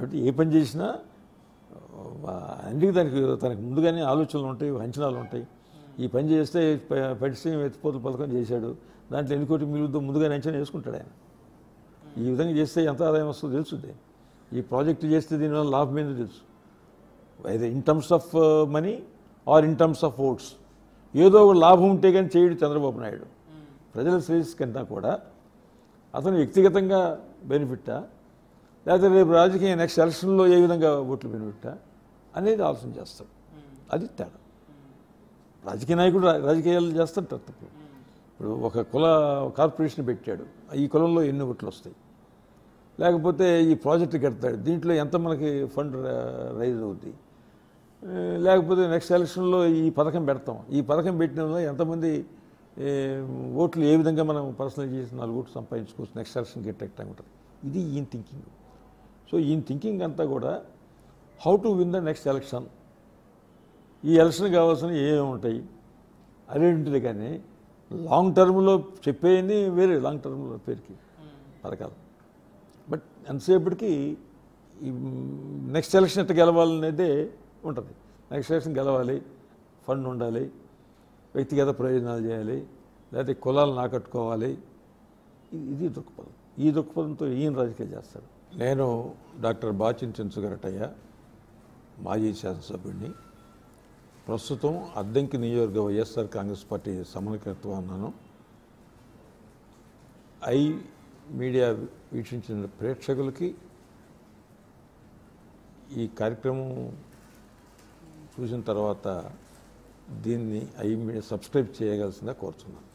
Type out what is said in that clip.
కాబట్టి ఏ పని చేసినా అన్నిటికీ దానికి తనకు ముందుగానే ఆలోచనలు ఉంటాయి అంచనాలు ఉంటాయి ఈ పని చేస్తే ప- పరిశ్రమ ఎత్తిపోతల పథకం చేశాడు దాంట్లో ఎన్ని కోటి మిగులుతో ముందుగానే అంచనా వేసుకుంటాడు ఆయన ఈ విధంగా చేస్తే ఎంత ఆదాయం వస్తుందో తెలుసుంది ఈ ప్రాజెక్టు చేస్తే దీనివల్ల లాభం ఏందో తెలుసు అయితే in terms of money or in terms of votes ఏదో ఒక లాభం ఉంటే కానీ చేయడు చంద్రబాబు నాయుడు ప్రజల శ్రేయస్ కన్నా కూడా అతను వ్యక్తిగతంగా బెనిఫిట్టా లేకపోతే రేపు రాజకీయ నెక్స్ట్ ఎలక్షన్లో ఏ విధంగా ఓట్లు బెనిఫిట్టా అనేది ఆలోచన చేస్తాడు అది తేడా రాజకీయ నాయకుడు రా- రాజకీయాలు చేస్తుంటారు తప్పు ఇప్పుడు ఒక కుల కార్పొరేషన్ పెట్టాడు ఈ కులంలో ఎన్ని ఓట్లు వస్తాయి లేకపోతే ఈ ప్రాజెక్టు కడతాడు దీంట్లో ఎంత మనకి ఫండ్ రా- రైజ్ అవుద్ది ఏ, లేకపోతే నెక్స్ట్ ఎలక్షన్లో ఈ పథకం పెడతాం ఈ పథకం పెట్టిన వల్ల ఎంతమంది ఏ, ఓట్లు ఏ విధంగా మనం పర్సనల్ చేసి నాలుగు ఓట్లు సంపాదించుకోవచ్చు నెక్స్ట్ ఎలక్షన్ గెట్టెక్టా ఉంటుంది ఇది ఈయన థింకింగ్ సో ఈయన థింకింగ్ అంతా కూడా how to win the next election ఈ ఎలక్షన్ కావాల్సిన ఏమేమి ఉంటాయి అదేంటిది కానీ లాంగ్ టర్మ్లో చెప్పేయని వేరే లాంగ్ టర్మ్లో పేరుకి పథకాలు బట్ ఎంతసేపటికి ఈ నెక్స్ట్ ఎలక్షన్ ఎట్లా గెలవాలనేదే ఉంటుంది నెక్స్ట్ ఎలక్షన్ గెలవాలి ఫండ్ ఉండాలి వ్యక్తిగత ప్రయోజనాలు చేయాలి లేకపోతే కులాలను ఆకట్టుకోవాలి ఇది- ఇది దృక్పథం ఈ దృక్పథంతో ఈయన రాజకీయాలు చేస్తాడు నేను డాక్టర్ బాచిన్ చెంచుగరటయ్య మాజీ శాసనసభ్యుడిని ప్రస్తుతం అద్దంకి నియోజకవర్గ వైఎస్ఆర్ కాంగ్రెస్ పార్టీ సమన్వయకర్తగా ఉన్నాను ఐ మీడియా వీక్షించిన ప్రేక్షకులకి ఈ కార్యక్రమం చూసిన తర్వాత దీన్ని ఐ మీడియా సబ్స్క్రైబ్ చేయగలసిందిగా కోరుతున్నాను